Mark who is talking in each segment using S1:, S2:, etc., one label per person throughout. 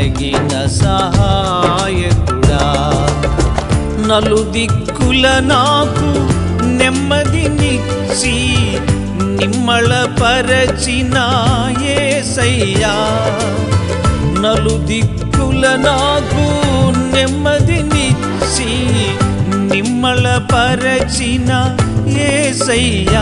S1: నమ్మదగిన సహాయకుడా నలుదిక్కుల నాకు నెమ్మదినిచ్చి నిమ్మళపరచిన ఏసయ్యా నలుదిక్కుల నాకు నెమ్మదినిచ్చి నిమ్మళపరచిన ఏసయ్యా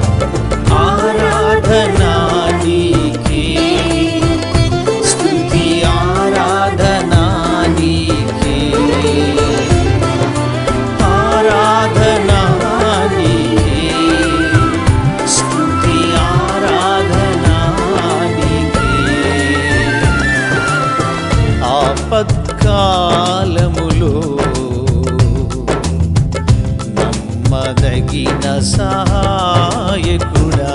S1: ఆరాధనా నీకే స్తుతి ఆరాధనా నీకే ఆరాధనా నీకే స్తుతి ఆరాధనా నీకే ఆపత్కాలములో నమ్మదగిన సహాయకుడా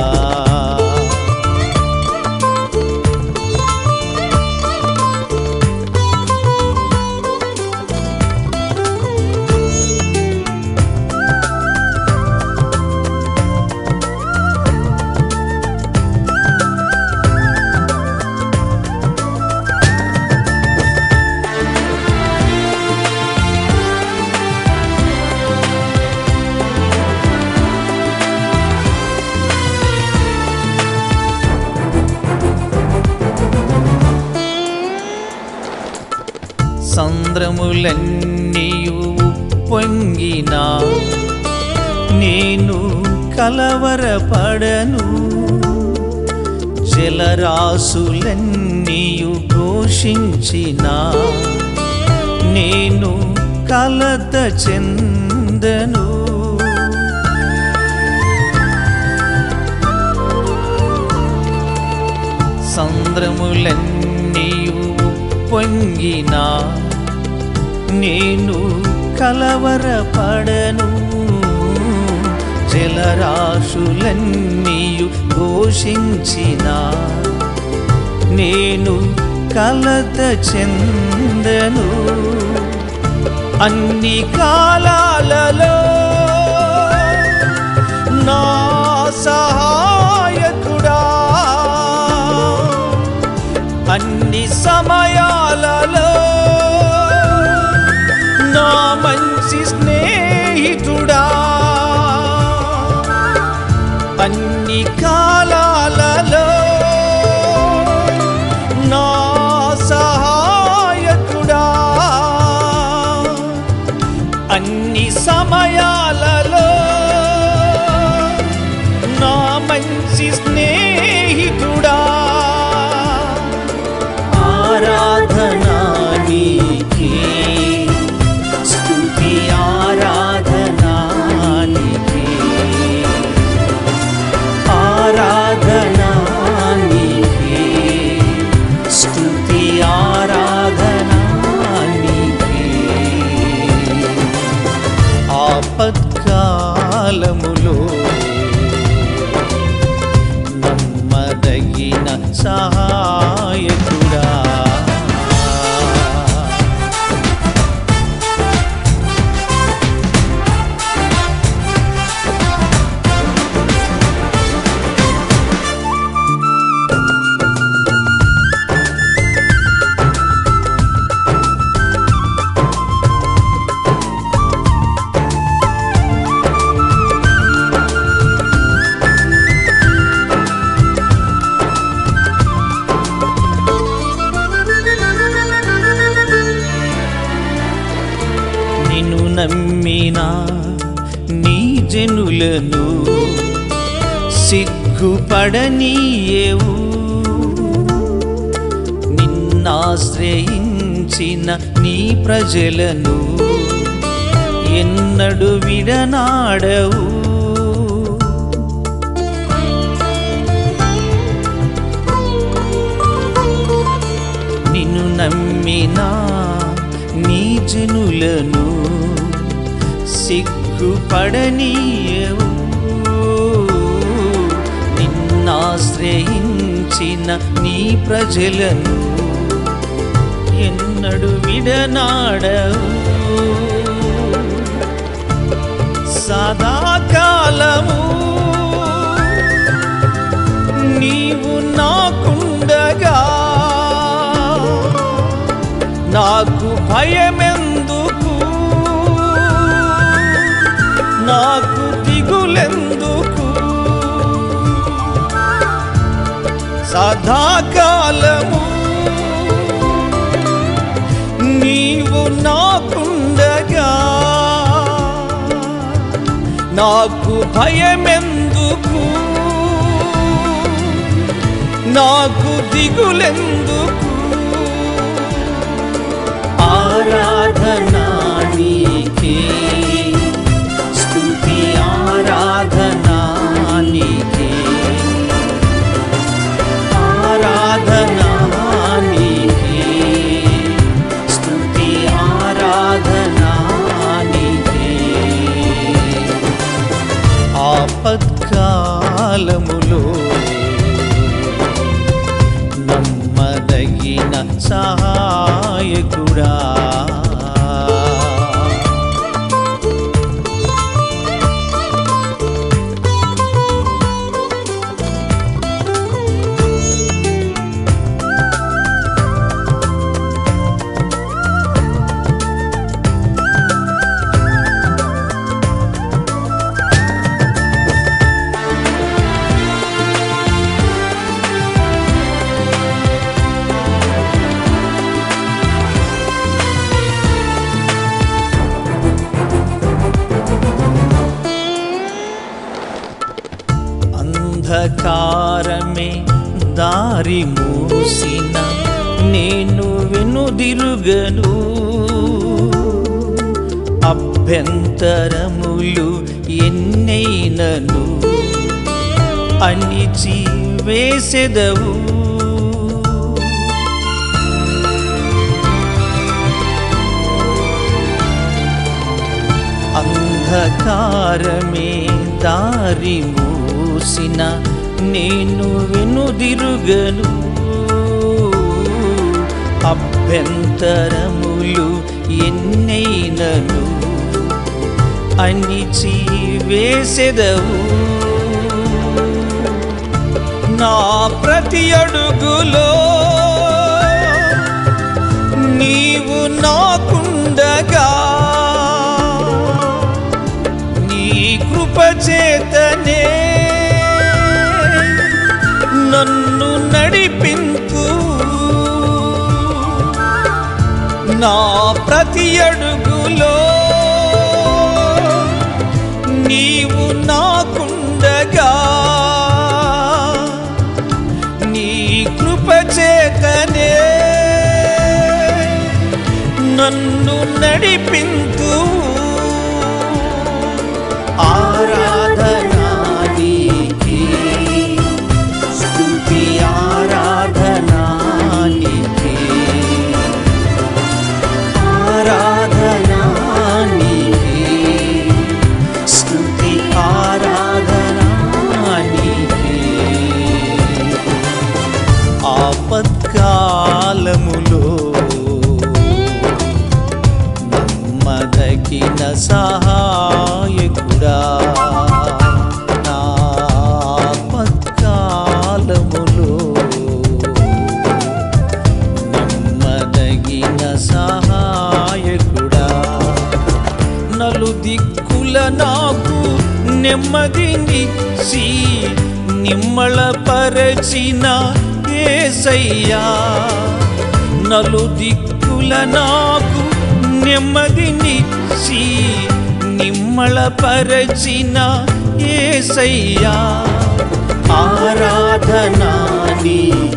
S1: సంద్రములన్నీయు పొంగినా నేను కలవరపడను జలరాశులన్నీయు ఘోషించిన నేను కలత చెందను సంద్రములన్నీయు పొంగినా నేను కలవరపడను జలరాశులన్నీయు ఘోషించిన నేను కలత చెందను అన్ని కాలాలలో నా సహాయకుడా అన్ని సమయాలలో నా మంచి స్నేహితుడా అన్ని కాలాలలో నా సహాయకుడా అన్ని సమయాలలో నా మంచి స్నేహితుడా ఆరాధనా నీకే స్తుతి ఆరాధనా నీకే ఆరాధనా నీకే స్తుతి ఆరాధనా నీకే ఆపత్కాలములో నమ్మదగిన సహాయకుడా నిన్ను నమ్మిన నీ జనులను సిగ్గుపడనీయేవు నిన్నాశ్రయించిన నీ ప్రజలను ఎన్నడు విడనాడవు నిన్ను నమ్మిన నీ జనులను సిగ్గుపడనీయవు నిన్నాశ్రయించిన నీ ప్రజలను ఎన్నడు విడనాడవు సదాకాలము నీవు నాకుండగా భయమెందుకు నాకు దిగులెందుకు సదాకాలము నీవు నాకుండగా నాకు భయమెందుకు నాకు దిగులెందుకు ఆరాధనా నీకే స్తుతి ఆరాధనా నీకే ఆరాధనా నీకే స్తుతి ఆరాధనా నీకే ఆపత్కాలములో నమ్మదగిన సహాయకుడా అంధకారమే దారి మూసిన నేను వెనుదిరుగను అభ్యంతరములు ఎన్నైనను అణిచి వేసెదవు అంధకారమే దారి మూసిన నేను వెనుదిరుగను అభ్యంతరములు ఎన్నైనను అణిచి వేసెదవు నా ప్రతి అడుగులో నీవు నాకుండగా నీ కృప చేతనే నన్ను నడిపింపు నా ప్రతి అడుగులో నీవు నాకుండగా నీ కృప చేతనే నన్ను నడిపింతు ఆరాధనా నీకే స్తుతి ఆరాధనా నీకే ఆరాధనా నీకే స్తుతి ఆరాధనా నీకే ఆపత్కాలములో నమ్మదగిన సహాయకుడా నా ఆపత్కాలములో నమ్మదగిన సహాయకుడా నలు దిక్కుల నాకు నెమ్మదినిచ్చి నిమ్మళ పరచిన ఏసయ్యా నలు దిక్కుల నాకు నెమ్మదినిచ్చి నిమ్మళ పరచిన ఏసయ్యా ఆరాధనా నీ